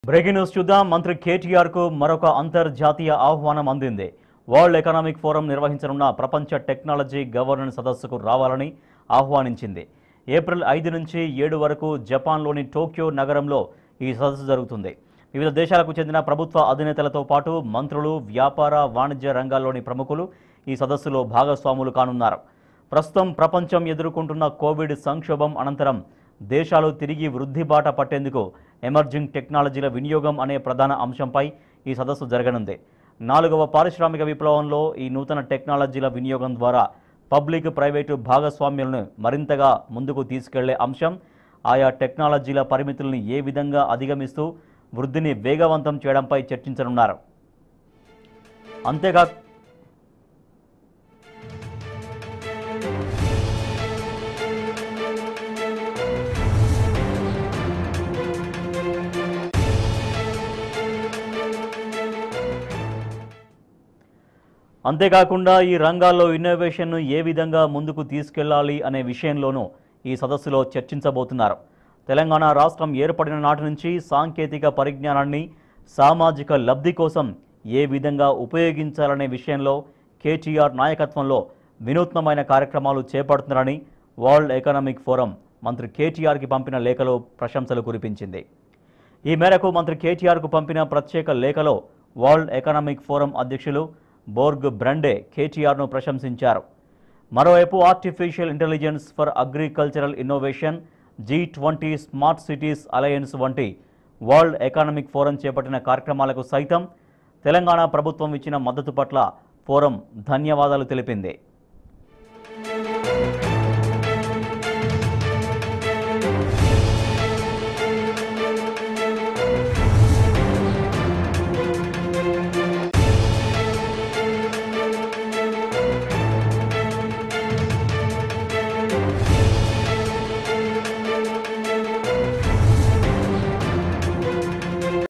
breaking news చూద్దాం మంత్రి కేటీఆర్ కు మరొక అంతర్జాతీయ ఆహ్వానం అందింది వరల్డ్ ఎకనామిక్ ఫోరం నిర్వహించనున్న ప్రపంచ టెక్నాలజీ గవర్నెన్స్ సదస్సుకు రావాలని ఆహ్వానించింది ఏప్రిల్ ఐదు నుంచి ఏడు వరకు జపాన్లోని టోక్యో నగరంలో ఈ సదస్సు జరుగుతుంది వివిధ దేశాలకు చెందిన ప్రభుత్వ అధినేతలతో పాటు మంత్రులు వ్యాపార వాణిజ్య రంగాల్లోని ప్రముఖులు ఈ సదస్సులో భాగస్వాములు కానున్నారు ప్రస్తుతం ప్రపంచం ఎదుర్కొంటున్న కోవిడ్ సంక్షోభం అనంతరం దేశాలు తిరిగి వృద్ధి బాట పట్టేందుకు ఎమర్జింగ్ టెక్నాలజీల వినియోగం అనే ప్రధాన అంశంపై ఈ సదస్సు జరగనుంది నాలుగవ పారిశ్రామిక విప్లవంలో ఈ నూతన టెక్నాలజీల వినియోగం ద్వారా పబ్లిక్ ప్రైవేటు భాగస్వామ్యాలను మరింతగా ముందుకు తీసుకెళ్లే అంశం ఆయా టెక్నాలజీల పరిమితుల్ని ఏ విధంగా అధిగమిస్తూ వృద్ధిని వేగవంతం చేయడంపై చర్చించనున్నారు అంతేకా అంతేకాకుండా ఈ రంగాల్లో ఇన్నోవేషన్ను ఏ విధంగా ముందుకు తీసుకెళ్లాలి అనే విషయంలోనూ ఈ సదస్సులో చర్చించబోతున్నారు తెలంగాణ రాష్ట్రం ఏర్పడిన నాటి నుంచి సాంకేతిక పరిజ్ఞానాన్ని సామాజిక లబ్ధి కోసం ఏ విధంగా ఉపయోగించాలనే విషయంలో కేటీఆర్ నాయకత్వంలో వినూత్నమైన కార్యక్రమాలు చేపడుతున్నారని వరల్డ్ ఎకనామిక్ ఫోరం మంత్రి కేటీఆర్కి పంపిన లేఖలో ప్రశంసలు కురిపించింది ఈ మేరకు మంత్రి కేటీఆర్కు పంపిన ప్రత్యేక లేఖలో వరల్డ్ ఎకనామిక్ ఫోరం అధ్యక్షులు బోర్గ్ బ్రండే కేటీఆర్ను ప్రశంసించారు మరోవైపు artificial intelligence for agricultural innovation G twenty smart cities alliance వంటి వరల్డ్ ఎకనామిక్ ఫోరం చేపట్టిన కార్యక్రమాలకు సైతం తెలంగాణ ప్రభుత్వం ఇచ్చిన మద్దతు పట్ల ఫోరం ధన్యవాదాలు తెలిపింది